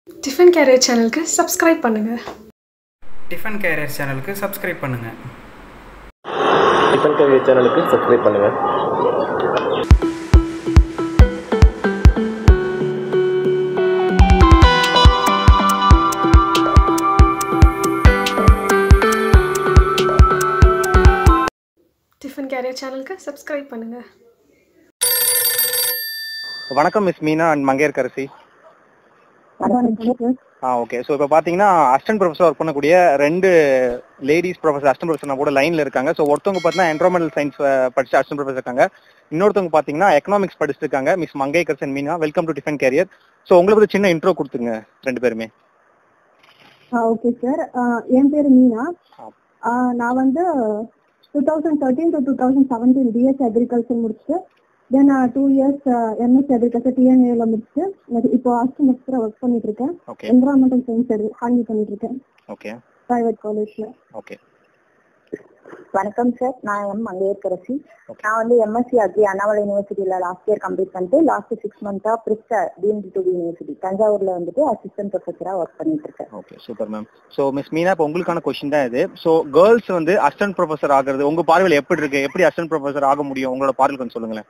Tiffin carrier சேனலுக்கு subscribe பண்ணுங்கள் tiffin carrier சேனலுக்கு சப்ஸ்கிரைப் பண்ணுங்கள் டிஃபன் கவியர் சேனலுக்கு சப்ஸ்கிரைப் பண்ணுங்கள் டிஃபன் கேரியர் சேனலுக்கு சப்ஸ்கிரைப் பண்ணுங்கள் வணக்கம் மிஸ் மீனா அண்ட் மங்கையர்கரசி ஆ ஓகே ஸோ இப்போ பார்த்தீங்கன்னா அசிஸ்டன்ட் ப்ரொஃபஸர் ஒர்க் பண்ணக்கூடிய ரெண்டு லேடிஸ் ப்ரொஃபஸர் அசிஸ்டன்ட் ப்ரொஃபஸர் கூட லைனில் இருக்காங்க ஸோ ஒருத்தவங்க பார்த்தீங்கன்னா என்வரான்மெண்டல் சயின்ஸ் படிச்சு அசிஸ்டன்ட் ப்ரொஃபஸர் இருக்காங்க இன்னொருத்தவங்க பார்த்தீங்கன்னா எக்கனாமிக்ஸ் படிச்சுட்டு இருக்காங்க miss Mangaiyarkarasi and Meena welcome to tiffin carrier so உங்களுக்கு ஒரு சின்ன இன்ட்ரோ கொடுத்துங்க ரெண்டு பேருமே ஓகே சார் என் பேர் மீனா ஆ, நான் வந்து two thousand thirteen to two thousand seventeen BS agriculture முடிச்சுட்டு then two years MSc agriculture டிஎன்ஏல முடிச்சுட்டு எனக்கு இப்போ அசிஸ்டன்ட் ப்ரொஃபஸராக ஒர்க் பண்ணிட்டு இருக்கேன் ஓகே என்வரான்மெண்டல் சயின்ஸ் ஹேண்டில் பண்ணிட்டு இருக்கேன் ஓகே பிரைவேட் காலேஜ்ல ஓகே வணக்கம் சார் நான் எம் மங்கையர்கரசி நான் வந்து எம்எஸ்சி அக்ரி அண்ணாமலை யூனிவர்சிட்டியில லாஸ்ட் இயர் கம்ப்ளீட் பண்ணிட்டு லாஸ்ட் சிக்ஸ் மந்த்தா பிரிஸ்டா டீம்டு டு யூனிவர்சிட்டி தஞ்சாவூர்ல வந்துட்டு அசிஸ்டன்ட் ப்ரொஃபஸரா ஒர்க் பண்ணிட்டு இருக்கேன் okay super ma'am so miss Meena இப்போ உங்களுக்கான கொஸ்டின் தான் இது ஸோ கேர்ள்ஸ் வந்து அசிஸ்டன்ட் ப்ரொஃபஸர் ஆகிறது உங்க பார்வையில் எப்படி இருக்கு எப்படி அசிஸ்டன்ட் ப்ரொஃபஸர் ஆக முடியும் உங்களோட பார்வையில் கொஞ்சம் சொல்லுங்களேன்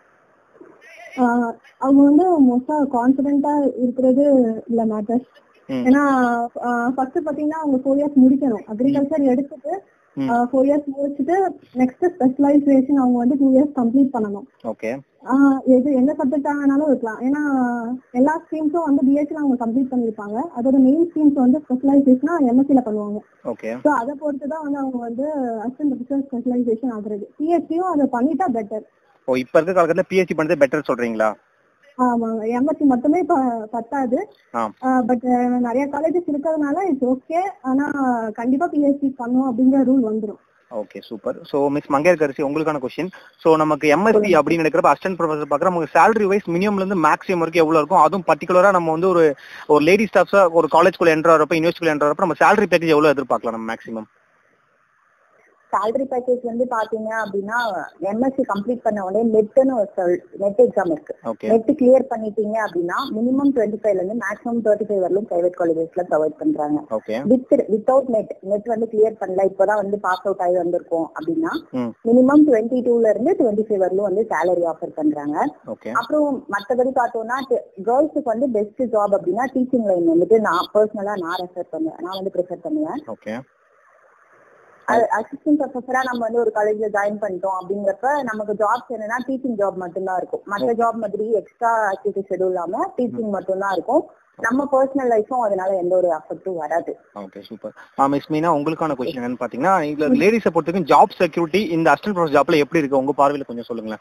ஆ, அவங்க வந்து மோஸ்டா கான்பிடென்ட்டா இருக்கிறது இல்ல மேட்டர்ஸ் ம். ஏன்னா ஃபர்ஸ்ட் பாத்தீங்கன்னா அவங்க ஃபோர் இயர்ஸ் முடிக்கணும் அக்ரிகல்ச்சர் எடுத்துட்டு ம். ஃபோர் இயர்ஸ் முடிச்சுட்டு நெக்ஸ்ட் ஸ்பெஷலைசேஷன் அவங்க வந்து டூ இயர்ஸ் கம்ப்ளீட் பண்ணணும் ஓகே ஆஹ் எது எந்த சப்ஜெக்ட் ஆனாலும் இருக்கலாம் ஏன்னா எல்லா ஸ்ட்ரீம்ஸும் வந்து பிஹெச்ல அவங்க கம்ப்ளீட் பண்ணிருப்பாங்க அதோட மெயின் ஸ்ட்ரீம்ஸ் வந்து ஸ்பெஷலைசேஷனா எம்எஸ்சில பண்ணுவாங்க ஓகே ஸோ அதை பொறுத்து தான் வந்து அவங்க வந்து அசிஸ்டன்ட் ப்ரொஃபஸர் ஸ்பெஷலைசேஷன் ஆகுறது பிஹெச்டியும் அதை பண்ணிட்டா பெட்டர் ஓ இப்போ இருக்க காலகட்டத்தில் பிஎஸ்சி பண்ணது பெட்டர் சொல்றீங்களா ஆமாங்க எம்எஸ்சி மட்டுமே இப்ப பத்தாது ஆ. பட் நிறைய காலேஜஸ் இருக்கிறதுனால இட்ஸ் ஓகே ஆனா கண்டிப்பா பிஹெச்டி பண்ணும் அப்படிங்கிற ரூல் வந்துரும் okay super so miss Mangaiyarkarasi உங்களுக்கான கொஸ்டின் ஸோ நமக்கு எம்எஸ்சி அப்படின்னு நினைக்கிறப்ப அசிஸ்டன்ட் ப்ரொஃபஸர் பார்க்குற நமக்கு salary வைஸ் மினிமம்ல இருந்து மேக்ஸிமம் வரைக்கும் எவ்வளோ இருக்கும் அதுவும் பர்டிகுலரா நம்ம வந்து ஒரு ஒரு லேடி ஸ்டாஃப்ஸா ஒரு காலேஜ்குள்ள என்ட்ரு வரப்ப யூனிவர்சிட்டியில் என்ட்ரு வரப்ப நம்ம salary பேக்கேஜ் எவ்வளோ எதிர்பார்க்கலாம் நம்ம மேக்ஸிமம் salary பேக்கேஜ் வந்து பாத்தீங்க அப்படின்னா எம்எஸ்சி கம்ப்ளீட் பண்ண உடனே நெட்னு ஒரு நெட் எக்ஸாம் இருக்கு ஓகே நெட் கிளியர் பண்ணிட்டீங்க அப்படின்னா மினிமம் டுவெண்ட்டி ஃபைவ்ல இருந்து மேக்ஸிமம் தேர்ட்டி ஃபைவ் வரலும் பிரைவேட் காலேஜஸ்ல ப்ரொவைட் பண்றாங்க okay with without NET NET வந்து கிளியர் பண்ணல இப்போதான் வந்து பாஸ் அவுட் ஆகி வந்திருக்கோம் அப்படின்னா ம் மினிமம் டுவெண்ட்டி டூல இருந்து டுவெண்ட்டி ஃபைவ் வரலும் வந்து சேலரி ஆஃபர் பண்றாங்க ஓகே அப்புறம் மத்தபடி பார்த்தோம்னா கேர்ள்ஸுக்கு வந்து பெஸ்ட் ஜாப் அப்படின்னா டீச்சிங் லைன் வந்துட்டு நான் பர்சனலா நான் ரெஃபர் பண்ணுவேன் நான் வந்து ப்ரிஃபர் பண்ணுவேன் ஓகே அசிஸ்டன்ட் ப்ரொஃபஸரா நம்ம வந்து ஒரு காலேஜ்ல ஜாயின் பண்ணிட்டோம் அப்படிங்கிறப்ப நமக்கு ஜாப்ஸ் என்னன்னா டீச்சிங் ஜாப் மட்டும்தான் இருக்கும் மற்ற ஜாப் மாதிரி எக்ஸ்ட்ரா ஆக்டிவிட்டி ஷெடியூல் இல்லாம டீச்சிங் மட்டும்தான் இருக்கும் நம்ம பர்சனல் லைஃபும் அதனால எந்த ஒரு அஃபெக்டும் வராது ஓகே சூப்பர் ஆ மிஸ் மீனா உங்களுக்கான கொஸ்டின் என்னன்னு பார்த்தீங்கன்னா இதுல லேடிஸை பொறுத்த வரைக்கும் ஜாப் செக்யூரிட்டி இந்த அசிஸ்டன்ட் ப்ரொஃபஸர் ஜாப்ல எப்படி இருக்கு உங்க பார்வையில் கொஞ்சம் சொல்லுங்களேன்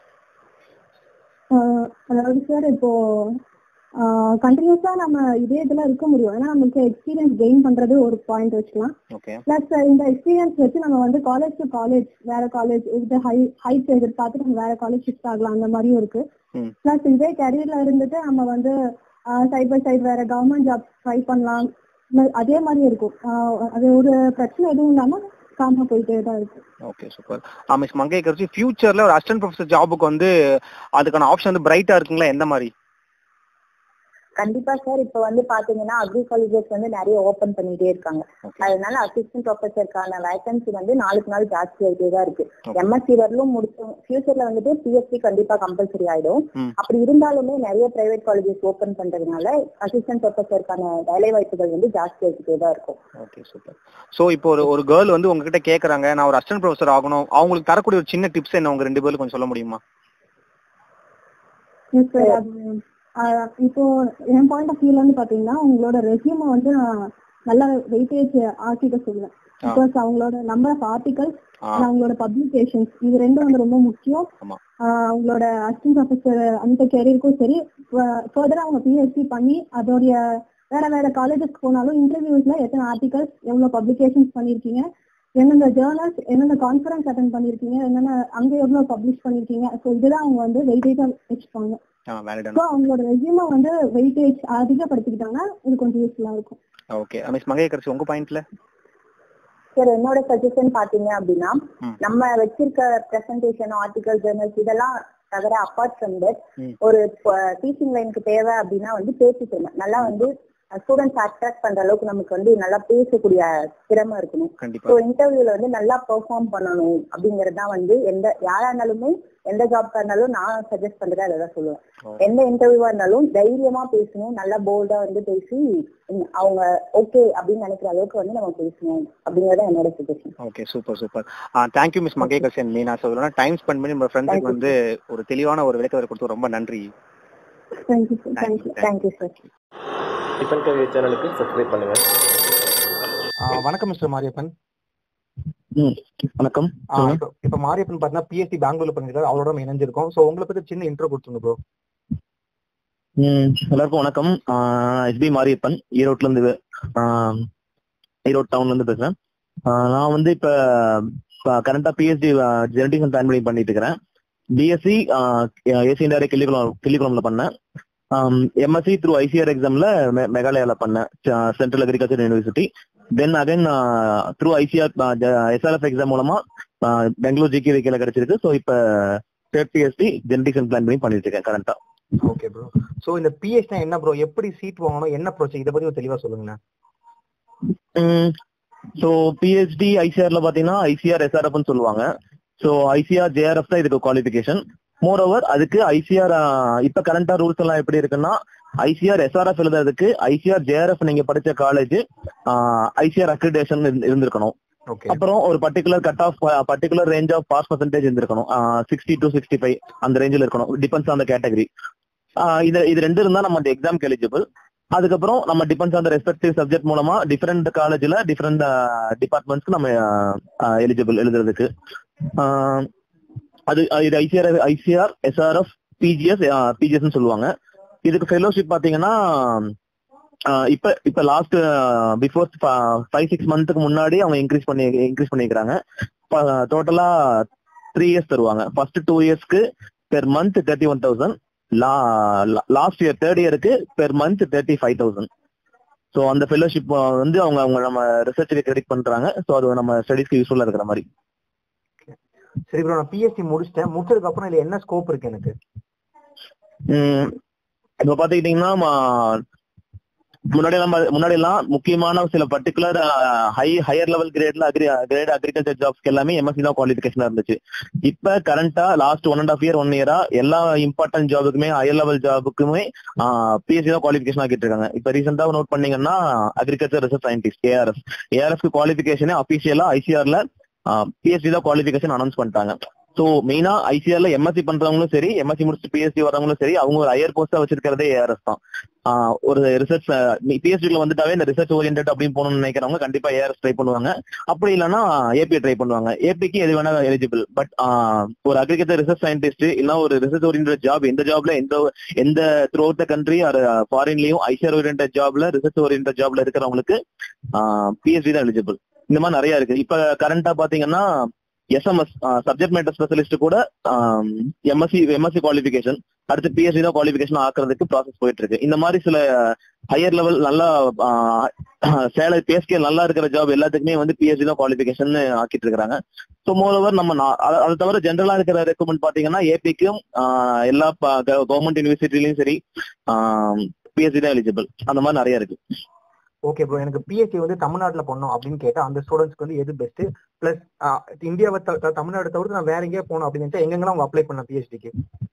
ஆஹ் அதாவது சார் இப்போ கண்டினியூஸா நம்ம இதே இதுல இருக்க முடியும் ஏன்னா நமக்கு எக்ஸ்பீரியன்ஸ் கெயின் பண்றது ஒரு பாயிண்ட் வச்சுக்கலாம் ஓகே பிளஸ் இந்த எக்ஸ்பீரியன்ஸ் வச்சு நம்ம வந்து காலேஜ் டு காலேஜ் வேற காலேஜ் இது ஹை ஹைட் எதிர்பார்த்து நம்ம வேற காலேஜ் ஷிஃப்ட் ஆகலாம் அந்த மாதிரியும் இருக்கு ம். பிளஸ் இதே கரியர்ல இருந்துட்டு நம்ம வந்து சைட் பை சைட் வேற கவர்மெண்ட் ஜாப் ட்ரை பண்ணலாம் ம- அதே மாதிரி இருக்கும் ஆஹ் அது ஒரு பிரச்சனை எதுவும் இல்லாம காம போயிட்டே தான் இருக்கு ஓகே சூப்பர் ஆ மிஸ் மங்கை கரிசி ஃபியூச்சர்ல ஒரு அசிஸ்டன்ட் ப்ரொஃபஸர் ஜாபுக்கு வந்து அதுக்கான ஆப்ஷன் வந்து பிரைட்டா இருக்குங்களா எந்த மாதிரி கண்டிப்பா சார் இப்ப வந்து பாத்தீங்கன்னா அக்ரி காலேஜஸ் வந்து நிறைய ஓபன் பண்ணிட்டே இருக்காங்க Okay. அதனால அசிஸ்டன்ட் ப்ரொஃபஸருக்கான வேகன்சி வந்து நாளுக்கு நாள் ஜாஸ்தி ஆகிட்டே தான் இருக்கு Okay. எம்எஸ்சி வரலும் முடிச்சோம் ஃபியூச்சர்ல வந்துட்டு பிஎஸ்சி கண்டிப்பா கம்பல்சரி ஆயிடும் ம். அப்படி இருந்தாலுமே நிறைய பிரைவேட் காலேஜஸ் ஓபன் பண்றதுனால அசிஸ்டன்ட் ப்ரொஃபஸருக்கான வேலை வாய்ப்புகள் வந்து ஜாஸ்தி ஆகிட்டே தான் இருக்கும் ஓகே சூப்பர் ஸோ இப்போ ஒரு ஒரு கேர்ள் வந்து உங்ககிட்ட கேக்குறாங்க நான் ஒரு அசிஸ்டன்ட் ப்ரொஃபஸர் ஆகணும் அவங்களுக்கு தரக்கூடிய ஒரு சின்ன டிப்ஸ் என்ன உங்க ரெண்டு பேரும் கொஞ்சம் சொல்ல முடியுமா Yes, sir. அது, ஆஹ் இப்போ என் பாயிண்ட் ஆஃப் வியூல வந்து பாத்தீங்கன்னா உங்களோட ரெசியூமை வந்து நான் நல்ல வெயிட்டேஜ் ஆக்கிக்க சொல்லுவேன் பிகாஸ் அவங்களோட நம்பர் ஆஃப் ஆர்டிகல்ஸ் ஆ அவங்களோட பப்ளிகேஷன்ஸ் இது ரெண்டும் வந்து ரொம்ப முக்கியம் ஆமா. ஆஹ் அவங்களோட அசிஸ்டன்ட் ப்ரொஃபஸர் அந்த கேரியருக்கும் சரி ஃபர்தரா அவங்க பிஹெச்டி பண்ணி அதோடைய வேற வேற காலேஜஸ் போனாலும் இன்டர்வியூஸ்ல எத்தனை ஆர்டிகல்ஸ் எவ்வளவு பப்ளிகேஷன்ஸ் பண்ணிருக்கீங்க என்னென்ன ஜேர்னல்ஸ் என்னென்ன கான்ஃபரன்ஸ் அட்டன் பண்ணிருக்கீங்க என்னென்ன அங்க எவ்வளவு பப்ளிஷ் பண்ணிருக்கீங்க ஸோ இதுதான் அவங்க வந்து வெயிட்டேஜா வச்சுப்பாங்க ஆ வேலிடான ஸோ அவங்களோட ரெசியூமை வந்து வெயிட்டேஜ் அதிகப்படுத்திக்கிட்டாங்கன்னா இது கொஞ்சம் யூஸ்ஃபுல்லா இருக்கும் ஓகே மிஸ் மங்கை கரிசி உங்க பாயிண்ட்ல சார் என்னோட சஜஷன் பாத்தீங்க அப்படின்னா ம். நம்ம வச்சிருக்க பிரசன்டேஷன் ஆர்டிகல் ஜெர்னல்ஸ் இதெல்லாம் தவிர அப்பார்ட் ஃப்ரம் தட் ம். ஒரு டீச்சிங் லைனுக்கு தேவை அப்படின்னா வந்து பேச்சு திறமை நல்லா வந்து ஸ்டூடெண்ட்ஸ் அட்ராக்ட் பண்ற அளவுக்கு நமக்கு வந்து நல்லா பேசக்கூடிய திறமை இருக்கணும் கண்டிப்பா ஸோ இன்டர்வியூல வந்து நல்லா பெர்ஃபார்ம் பண்ணணும் அப்படிங்கறது தான் வந்து எந்த யாரா இருந்தாலுமே எந்த ஜாப்க்கா இருந்தாலும் நான் சஜஸ்ட் பண்றது அதை தான் சொல்லுவேன் ஓ. எந்த இன்டர்வியூவா இருந்தாலும் தைரியமா பேசணும் நல்லா போல்டா வந்து பேசி உம், அவங்க ஓகே அப்படின்னு நினைக்கிற அளவுக்கு வந்து நம்ம பேசணும் அப்படிங்கறது என்னோட suggestion okay super super thank you miss மகே கல்சன் மீனா சொல்லணும் டைம் ஸ்பெண்ட் பண்ணி நம்ம ஃப்ரெண்ட்ஸுக்கு Thank you. வந்து ஒரு தெளிவான ஒரு விளக்கத்தை கொடுத்து ரொம்ப நன்றி thank you sir thank you thank you sir tiffin carrier சேனலுக்கு சப்ஸ்கிரைப் பண்ணுங்கள் வணக்கம் மிஸ்டர் மாரியப்பன் வணக்கம் ஆ, இப்ப இப்ப மாரியப்பன் பாத்தீங்கன்னா பிஎஸ்சி பெங்களூர்ல பண்ணிருக்காரு அவரோட நம்ம இணைஞ்சிருக்கோம் சோ உங்களை பத்தி சின்ன இன்ட்ரோ கொடுத்துங்க ப்ரோ ம், எல்லாருக்கும் வணக்கம் எஸ்பி மாரியப்பன் ஈரோட்ல இருந்து ஆஹ், ஈரோட் டவுன்ல இருந்து பேசுறேன் ஆஹ், நான் வந்து இப்ப கரண்டா பிஎஸ்டி ஜெனடிக்ஸ் அண்ட் பிளான் பண்ணிட்டு இருக்கிறேன் பிஎஸ்சி ஏசி இந்தியா கிள்ளிக்குளம் கிள்ளிக்குளம்ல பண்ணேன் எம்எஸ்சி த்ரூ ஐசிஆர் எக்ஸாம்ல மெகாலயால பண்ணேன் central agriculture university then again through ICAR SRF exam மூலமா ஆஹ், பெங்களூர் ஜிகே விக்கில கிடைச்சிருக்கு ஸோ இப்ப தேர்ட் பிஎஸ்டி ஜெனடிக்ஸ் அண்ட் பிளான் பண்ணி பண்ணிட்டு இருக்கேன் கரண்டா ஓகே ப்ரோ சோ இந்த பிஎஸ்னா என்ன ப்ரோ எப்படி சீட் வாங்கணும் என்ன ப்ரோசஸ் இதை பத்தி ஒரு தெளிவா சொல்லுங்க ஸோ பிஹெச்டி ஐசிஆர்ல பாத்தீங்கன்னா ஐசிஆர் எஸ்ஆர்எஃப்னு சொல்லுவாங்க ஸோ ஐசிஆர் ஜேஆர்எஃப் தான் இதுக்கு குவாலிஃபிகேஷன் மோர் ஓவர் அதுக்கு ஐசிஆர் இப்ப கரண்டா ரூல்ஸ் எல்லாம் எப்படி இருக்குன்னா ஐசிஆர் எஸ்ஆர்எஃப் எழுதுறதுக்கு ஐசிஆர் ஜேஆர்எஃப் நீங்க படிச்ச காலேஜ் ஐசிஆர் அக்ரிடேஷன் இருந்திருக்கணும் ஓகே அப்புறம் ஒரு particular cut off particular range of pass percentage இருந்திருக்கணும் சிக்ஸ்டி டு சிக்ஸ்டி ஃபைவ் அந்த ரேஞ்சில் இருக்கணும் டிபெண்ட்ஸ் ஆன் த கேட்டகரி இது இது ரெண்டு இருந்தா நம்ம அந்த எக்ஸாம்க்கு எலிஜிபிள் அதுக்கப்புறம் நம்ம depends on the respective subject மூலமா டிஃப்ரெண்ட் காலேஜ்ல டிஃப்ரெண்ட் டிபார்ட்மெண்ட்ஸ்க்கு நம்ம எலிஜிபிள் எழுதுறதுக்கு ஆஹ் அது இது ஐசிஆர் ஐசிஆர் எஸ்ஆர்எஃப் பிஜிஎஸ் பிஜிஎஸ்னு சொல்லுவாங்க இதுக்கு ஃபெலோஷிப் பாத்தீங்கன்னா ஆஹ் இப்ப இப்ப லாஸ்ட் பிஃபோர் ஃபைவ் சிக்ஸ் மந்த்துக்கு முன்னாடி அவங்க இன்க்ரீஸ் பண்ணி இன்க்ரீஸ் பண்ணிக்கிறாங்க டோட்டலா த்ரீ இயர்ஸ் தருவாங்க ஃபர்ஸ்ட் டூ இயர்ஸ்க்கு per month thirty one thousand last year third இயருக்கு per month thirty five thousand so அந்த ஃபெலோஷிப் வந்து அவங்க அவங்க நம்ம ரிசர்ச்சுக்கு கிரெடிட் பண்றாங்க ஸோ அது நம்ம ஸ்டடிஸ்க்கு யூஸ்ஃபுல்லா இருக்கிற மாதிரி சரி ப்ரோ நான் பிஎஸ்சி முடிச்சிட்டேன் முடிச்சதுக்கு அப்புறம் இதுல என்ன ஸ்கோப் இருக்கு எனக்கு உம் இப்ப பாத்துக்கிட்டீங்கன்னா ம- முன்னாடி எல்லாம் பா- முன்னாடி எல்லாம் முக்கியமான சில பர்டிகுலர் ஹை ஹையர் லெவல் கிரேட்ல அக்ரி கிரேட் அக்ரிகல்ச்சர் ஜாப்ஸ்க்கு எல்லாமே எம்எஸ்சி தான் குவாலிஃபிகேஷன் இருந்துச்சு இப்ப கரண்டா last one and half year one இயரா எல்லா இம்பார்ட்டன்ட் ஜாபுக்குமே ஹையர் லெவல் ஜாபுக்குமே பிஎஸ்சி தான் குவாலிஃபிகேஷன் ஆக்கிட்டு இருக்காங்க இப்ப ரீசெண்டா நோட் பண்ணீங்கன்னா அக்ரிகல்ச்சர் ரிசர்ச் சயின்டிஸ்ட் ஏஆர்எஸ் ஏஆர்எஸ்க்கு குவாலிஃபிகேஷனே அபிஷியலா ஐசிஆர்ல பிஎஸ்சி தான் குவாலிஃபிகேஷன் அனௌன்ஸ் பண்ணிட்டாங்க ஸோ மெயினா ஐசிஆர்ல எம்எஸ்சி பண்றவங்களும் சரி எம்எஸ்சி முடிச்சு பிஎஸ்சி வரவங்களும் சரி அவங்க ஒரு ஹையர் போஸ்டா வச்சிருக்கிறதே ஏஆர்எஸ் தான் ஆஹ் ஒரு ரிசர்ச் பிஎஸ்சில வந்துட்டாவே இந்த ரிசர்ச் ஓரியன்ட் அப்படின்னு போகணும்னு நினைக்கிறவங்க கண்டிப்பா ஏஆர்எஸ் ட்ரை பண்ணுவாங்க அப்படி இல்லைன்னா ஏபி ட்ரை பண்ணுவாங்க ஏபிக்கு எது வேணா எலிஜிபிள் பட் ஒரு அக்ரிகல்ச்சர் ரிசர்ச் சயின்டிஸ்ட் இல்ல ஒரு ரிசர்ச் ஓரியன்ட் ஜாப் எந்த ஜாப்ல எந்த எந்த throughout the country or ஃபாரின்லயும் ஐசிஆர் ஓரியன்ட் ஜாப்ல ரிசர்ச் ஓரியன்ட் ஜாப்ல இருக்கிறவங்களுக்கு பிஎஸ்சி தான் எலிஜிபிள் இந்த மாதிரி நிறைய இருக்கு இப்ப கரண்டா பாத்தீங்கன்னா எஸ்எம்எஸ் சப்ஜெக்ட் மேட்டர் ஸ்பெஷலிஸ்ட் கூட எம்எஸ்சி எம்எஸ்சி குவாலிஃபிகேஷன் அடுத்து பிஎஸ்சி தான் குவாலிஃபிகேஷன் ஆக்குறதுக்கு ப்ராசஸ் போயிட்டு இருக்கு இந்த மாதிரி சில ஹையர் லெவல் நல்லா சேலரி பேஸ்கே நல்லா இருக்கிற ஜாப் எல்லாத்துக்குமே வந்து பிஎஸ்சி தான் குவாலிஃபிகேஷன் ஆக்கிட்டு இருக்காங்க ஸோ மோரோவர் நம்ம நா- அது அது தவிர ஜென்ரலா இருக்கிற ரெக்கமெண்ட் பாத்தீங்கன்னா ஏபிக்கும் எல்லா கவர்மெண்ட் யூனிவர்சிட்டிலையும் சரி பிஎஸ்சி தான் எலிஜிபிள் அந்த மாதிரி நிறைய இருக்கு ஓகே ப்ரோ எனக்கு பிஎஸ்சி வந்து தமிழ்நாட்டுல பண்ணோம் அப்படின்னு கேட்டா அந்த ஸ்டூடெண்ட்ஸ்க்கு வந்து எது பெஸ்ட் பிளஸ் இந்தியாவை த- த- தமிழ்நாடு தவிர்த்து நான் வேற எங்கேயா போகணும் அப்படின்னு நினைச்சா எங்கெங்கெல்லாம் அவங்க அப்ளை பண்ண பிஹெச்டிக்கு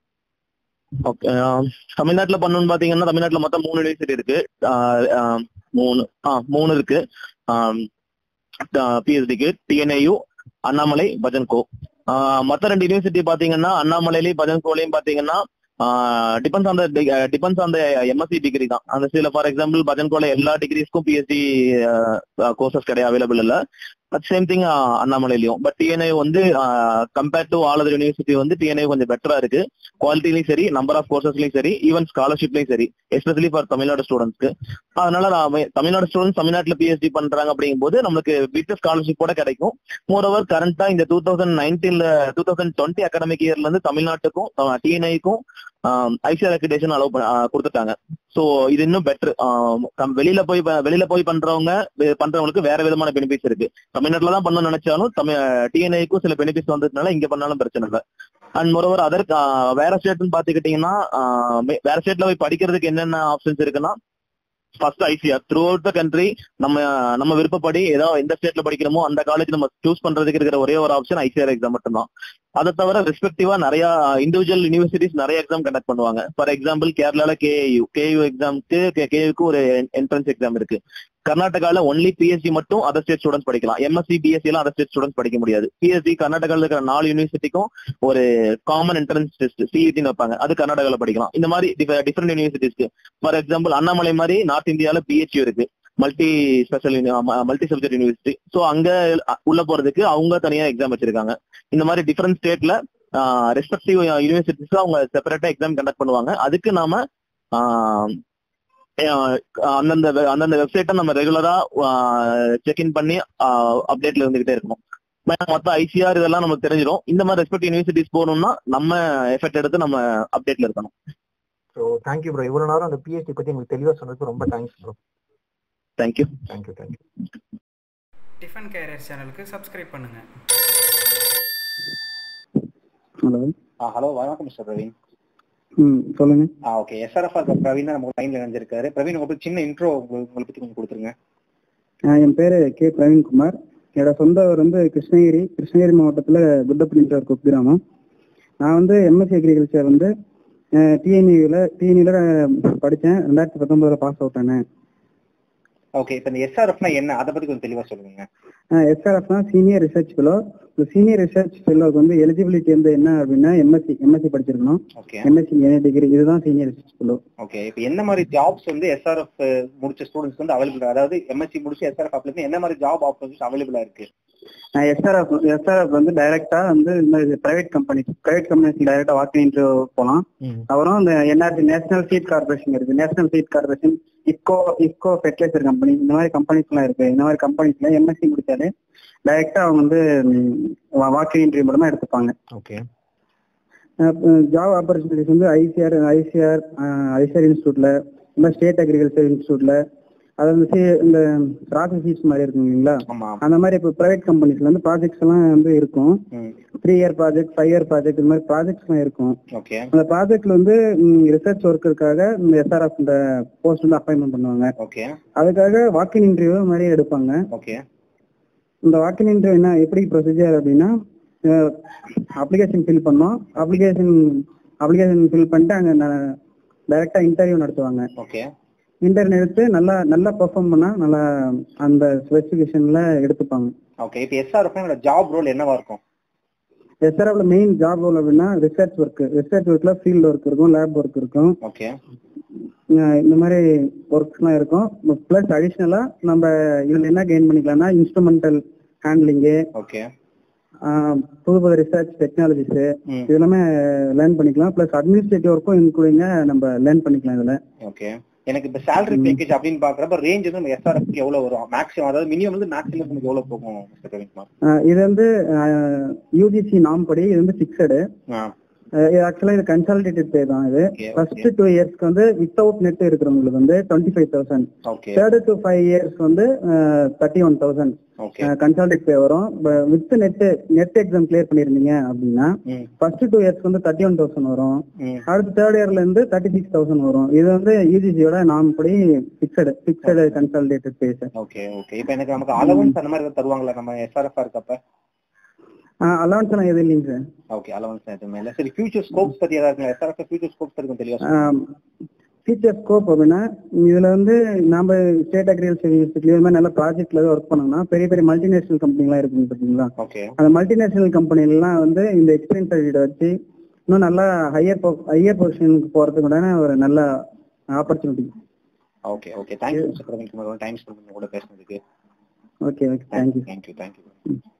ஓகே தமிழ்நாட்டுல பண்ணணும்னு பாத்தீங்கன்னா தமிழ்நாட்டுல மொத்தம் மூணு யூனிவர்சிட்டி இருக்கு ஆஹ் ஆஹ் மூணு ஆ மூணு இருக்கு பிஎஸ்டிக்கு டிஎன்ஐயு அண்ணாமலை பஜன்கோ ஆஹ் மத்த ரெண்டு யூனிவர்சிட்டி பாத்தீங்கன்னா அண்ணாமலையிலயும் பஜன்கோலையும் பாத்தீங்கன்னா depends on depends on MSc degree தான் அந்த சில ஃபார் எக்ஸாம்பிள் பஜன்கோல எல்லா டிகிரிஸ்க்கும் பிஎஸ்சி கோர்சஸ் கிடையாது அவைலபிள் இல்ல பட் சேம் திங் அண்ணாமலையிலயும் பட் டிஎன்ஐ வந்து compared to all other university வந்து டிஎன்ஐ கொஞ்சம் பெட்டரா இருக்கு குவாலிட்டிலையும் சரி நம்பர் ஆஃப் கோர்சஸ்லயும் சரி ஈவன் ஸ்காலர்ஷிப்லயும் சரி எஸ்பெஷலி ஃபார் தமிழ்நாடு ஸ்டூடெண்ட்ஸ்க்கு அதனால நான் தமிழ்நாடு ஸ்டூடெண்ட்ஸ் தமிழ்நாட்டுல பிஎஸ்டி பண்றாங்க அப்படிங்கும்போது நம்மளுக்கு வித் ஸ்காலர்ஷிப் கூட கிடைக்கும் மோர் ஓவர் கரண்டா இந்த டூ தௌசண்ட் நைன்டீன்ல டூ தௌசண்ட் டுவெண்ட்டி அகாடமிக் இயர்ல இருந்து தமிழ்நாட்டுக்கும் டிஎன்ஐக்கும் ஐசிஆர் அக்ரிடேஷன் அலோவ் கொடுத்துட்டாங்க சோ இது இன்னும் பெட்டர் வெளியில போய் ப- வெளியில போய் பண்றவங்க வே- பண்றவங்களுக்கு வேற விதமான பெனிஃபிட்ஸ் இருக்கு தமிழ்நாட்டுல தான் பண்ணணும்னு நினைச்சாலும் தமிழ் டிஎன்ஐக்கும் சில பெனிஃபிட்ஸ் வந்ததுனால இங்க பண்ணாலும் பிரச்சனை இல்லை அண்ட் மொரோவர் அதர் வேற ஸ்டேட்னு பாத்துக்கிட்டீங்கன்னா ஆஹ் மே- வேற ஸ்டேட்ல போய் படிக்கிறதுக்கு என்னென்ன ஆப்ஷன்ஸ் இருக்குன்னா first ICAR throughout the country நம்ம நம்ம விருப்பப்படி ஏதோ எந்த ஸ்டேட்ல படிக்கிறோமோ அந்த காலேஜ் நம்ம சூஸ் பண்றதுக்கு இருக்கிற ஒரே ஒரு ஆப்ஷன் ஐசிஆர் எக்ஸாம் மட்டும்தான் அதை தவிர ரெஸ்பெக்டிவா நிறைய இண்டிவிஜுவல் யூனிவர்சிட்டிஸ் நிறைய எக்ஸாம் கண்டக்ட் பண்ணுவாங்க ஃபார் எக்ஸாம்பிள் கேரளால கேஏயு கேயு எக்ஸாம்க்கு கேயுக்கு ஒரு என்ட்ரன்ஸ் எக்ஸாம் இருக்கு கர்நாடகால ஒன்லி பிஎஸ்சி மட்டும் அதர் ஸ்டேட் ஸ்டூடெண்ட்ஸ் படிக்கலாம் எம்எஸ்சி பிஎஸ்சி எல்லாம் அதர் ஸ்டேட் ஸ்டூடெண்ட்ஸ் படிக்க முடியாது பிஎஸ்சி கர்நாடகால இருக்கிற நாலு யூனிவர்சிட்டிக்கும் ஒரு காமன் என்ட்ரன்ஸ் டெஸ்ட் சிஇடின்னு வைப்பாங்க அது கர்நாடகால படிக்கலாம் இந்த மாதிரி டிஃபரெண்ட் யூனிவர்சிட்டிஸ்க்கு ஃபார் எக்ஸாம்பிள் அண்ணாமலை மாதிரி நார்த் இந்தியால பிஹெச்யூ இருக்கு multi special multi subject university so அங்க உள்ள போறதுக்கு அவங்க தனியா எக்ஸாம் வச்சிருக்காங்க இந்த மாதிரி டிஃபரெண்ட் ஸ்டேட்ல ரெஸ்பெக்டிவ் யூனிவர்சிட்டிஸ் அவங்க செப்பரேட்டா எக்ஸாம் கண்டக்ட் பண்ணுவாங்க அதுக்கு நாம ஆஹ், ஆஹ், அந்தந்த வெ- அந்தந்த வெப்சைட்டை நம்ம ரெகுலரா செக்இன் பண்ணி அப்டேட்ல இருந்துகிட்டே இருக்கணும் ம- மொத்த ஐசிஆர் இதெல்லாம் நமக்கு தெரிஞ்சிடும் இந்த மாதிரி ரெஸ்பெக்ட் யூனிவர்சிட்டிஸ் போகணும்னா நம்ம எஃபெக்ட் எடுத்து நம்ம அப்டேட்ல இருக்கணும் ஸோ தேங்க்யூ ப்ரோ இவ்வளவு நேரம் அந்த பிஹெச்டி பத்தி உங்களுக்கு தெளிவா சொன்னதுக்கு ரொம்ப thanks bro thank you thank you thank you tiffin carrier சேனலுக்கு சப்ஸ்கிரைப் பண்ணுங்கள் ஹலோ ஹலோ வணக்கம் மிஸ்டர் பிரவீன் ம் சொல்லுங்க ஆ ஓகே எஸ்ஆர்எஃப் இருக்க பிரவீன் தான் நம்ம லைன்ல நினைஞ்சிருக்காரு பிரவீன் உங்களுக்கு சின்ன இன்ட்ரோ உங்களை பத்தி கொஞ்சம் கொடுத்துருங்க ஆ, என் பேரு கே பிரவீன்குமார் என்னோட சொந்த ஊர் வந்து கிருஷ்ணகிரி கிருஷ்ணகிரி மாவட்டத்துல குத்தப்பள்ளின்ற ஒரு குக்கிராமம் நான் வந்து எம்எஸ்சி அக்ரிகல்ச்சர் வந்து டிஎன்யூல டிஎன்யூல படித்தேன் ரெண்டாயிரத்தி பத்தொன்பதுல பாஸ் அவுட் ஆனேன் ஓகே இப்போ இந்த எஸ்ஆர்எஃப்னா என்ன அதை பத்தி கொஞ்சம் தெளிவா சொல்லுங்க எஸ்ஆர்எஃப்னா சீனியர் ரிசர்ச் ஃபெலோ இந்த சீனியர் ரிசர்ச் ஃபெலோக்கு வந்து எலிஜிபிலிட்டி வந்து என்ன அப்படின்னா எம்எஸ்சி எம்எஸ்சி படிச்சிருக்கணும் ஓகே எம்எஸ்சி எனி டிகிரி இதுதான் சீனியர் ரிசர்ச் ஃபெலோ ஓகே இப்போ என்ன மாதிரி ஜாப்ஸ் வந்து எஸ்ஆர்எஃப் முடிச்ச ஸ்டூடெண்ட்ஸ் வந்து அவைலபிள் அதாவது எம்எஸ்சி முடிச்சு எஸ்ஆர்எஃப் அப்ளை என்ன மாதிரி ஜாப் ஆப்பர்ச்சுனிட்டிஸ் அவைலபிளா இருக்கு எஸ்ஆர்எஃப் எஸ்ஆர்எஃப் வந்து டைரக்டா வந்து இந்த மாதிரி பிரைவேட் கம்பெனி பிரைவேட் கம்பெனிஸ் டைரக்டா வாக்கிங் இன்டர்வியூ போகலாம் அப்புறம் இந்த என்ஆர்சி நேஷனல் சீட் கார்பரேஷன் இருக்கு national seed corporation IFFCO IFFCO fertiliser company இந்த மாதிரி கம்பெனிஸ் எல்லாம் இருக்கு இந்த மாதிரி கம்பெனிஸ்ல எம்எஸ்சி முடிச்சாலே டைரக்டா அவங்க வந்து வாக்கிங் இன்டர்வியூ மூலமா எடுத்துப்பாங்க ஓகே ஜாப் ஆப்பர்ச்சுனிட்டிஸ் வந்து ஐசிஆர் ஐசிஆர் ஐசிஆர் இன்ஸ்டியூட்ல இந்த ஸ்டேட் அக்ரிகல்ச்சர் இன்ஸ்டியூட்ல அது வந்து சி- இந்த ப்ராசஸ் ஃபீஸ் மாதிரி இருக்கும் இல்லைங்களா ஆமா அந்த மாதிரி இப்போ பிரைவேட் கம்பெனிஸ்ல வந்து ப்ராஜெக்ட்ஸ் எல்லாம் வந்து இருக்கும் ம் three year project five year project இந்த மாதிரி ப்ராஜெக்ட்ஸ் எல்லாம் இருக்கும் ஓகே அந்த ப்ராஜெக்ட்ல வந்து ரிசர்ச் ஒர்க்குக்காக இந்த எஸ்ஆர்எஃப் இந்த போஸ்ட் வந்து அப்பாயின்மெண்ட் பண்ணுவாங்க ஓகே அதுக்காக வாக்கின் இன்டர்வியூ மாதிரி எடுப்பாங்க ஓகே இந்த வாக்கின் இன்டர்வியூ என்ன எப்படி ப்ரொசீஜர் அப்படின்னா அப்ளிகேஷன் ஃபில் பண்ணோம் அப்ளிகேஷன் அப்ளிகேஷன் ஃபில் பண்ணிட்டு அங்க டைரக்டா இன்டர்வியூ நடத்துவாங்க ஓகே இன்டர்வியூ எடுத்து நல்லா நல்லா பெர்ஃபார்ம் பண்ணா நல்லா அந்த ஸ்பெசிஃபிகேஷன்ல எடுத்துப்பாங்க ஓகே இப்போ எஸ்ஆர்எஃப் ஜாப் ரோல் என்னவா இருக்கும் எஸ்ஆர்எஃப்ல மெயின் ஜாப் ரோல் அப்படின்னா ரிசர்ச் ஒர்க் ரிசர்ச் ஒர்க்ல ஃபீல்ட் ஒர்க் இருக்கும் லேப் ஒர்க் இருக்கும் ஓகே அஹ் இந்த மாதிரி ஒர்க்ஸ்லாம் இருக்கும் ப்ளஸ் அடிஷ்னலா நம்ம இதுல என்ன கெயின் பண்ணிக்கலாம்னா இன்ஸ்ட்ருமெண்டல் ஹேண்ட்லிங்கு ஓகே புது புது ரிசர்ச் டெக்னாலஜிஸ் ம் இது எல்லாமே லேர்ன் பண்ணிக்கலாம் ப்ளஸ் அட்மினிஸ்ட்ரேட்டிவ் ஒர்க்கும் இன்க்ளூடிங்க நம்ம லேர்ன் பண்ணிக்கலாம் இதுல ஓகே எனக்கு இப்ப salary பேக்கேஜ் அப்படின்னு பாக்குறப்ப ரேஞ்ச் வந்து எஸ்ஆர்எஃப் எவ்வளவு வரும் மேக்ஸிமம் அதாவது மினிமம் வந்து மேக்ஸிமம் நமக்கு எவ்வளவு போகும் மிஸ்டர் ரவிக்குமார் அஹ் இது வந்து யூஜிசி நாம் படி இது வந்து ஃபிக்ஸடு ஆ ஆக்சுவலா இது கன்சாலிடேட்டட் பே தான் இது ஓகே ஃபர்ஸ்ட் டூ இயர்ஸ்க்கு வந்து வித்தவுட் நெட் இருக்கிறவங்களுக்கு வந்து twenty five thousand okay third to five years வந்து thirty one thousand okay consolidated pay வரும் with NET NET exam clear பண்ணிருந்தீங்க அப்படின்னா ம் ஃபர்ஸ்ட் டூ இயர்ஸ்க்கு வந்து தேர்ட்டி ஒன் தௌசண்ட் வரும் ம் அடுத்து தேர்ட் இயர்ல இருந்து தேர்ட்டி சிக்ஸ் தௌசண்ட் வரும் இது வந்து யூஜிசியோட நாம் படி fixed fixed consolidated pays okay okay இப்போ எனக்கு நமக்கு அலவன்ஸ் அந்த மாதிரி ஏதாவது தருவாங்களா நம்ம எஸ்ஆர்எஃப் இருக்கப்ப அலவன்ஸ் எல்லாம் எதுவும் இல்லைங்க சார் ஓகே அலவன்ஸ் எதுவுமே இல்லை சரி ஃபியூச்சர் ஸ்கோப்ஸ் பத்தி ஏதாவது இருக்குங்களா எஸ்ஆர்எஃப் ஃபியூச்சர் ஸ்கோப்ஸ் பத்தி கொஞ்சம் தெளிவா சொல்லுங்க. ஃபீச்சர் ஸ்கோப் அப்படின்னா இதுல வந்து நாம ஸ்டேட் அக்ரிகல்ச்சர் யூனிவர்சிட்டி இது மாதிரி நல்ல ப்ராஜெக்ட்ல ஒர்க் பண்ணோம்னா பெரிய பெரிய மல்டிநேஷனல் கம்பெனிலாம் இருக்குங்க பாத்தீங்களா ஓகே அந்த மல்டிநேஷனல் கம்பெனிலாம் வந்து இந்த எக்ஸ்பீரியன்ஸ் சர்டிஃபிகேட் வச்சு இன்னும் நல்லா ஹையர் ஹையர் பொசிஷனுக்கு போறதுக்கு உண்டான ஒரு நல்ல opportunity okay okay thank you mister Praveen Kumar time spend பண்ணி கூட பேசுனதுக்கு okay okay thank you thank you thank you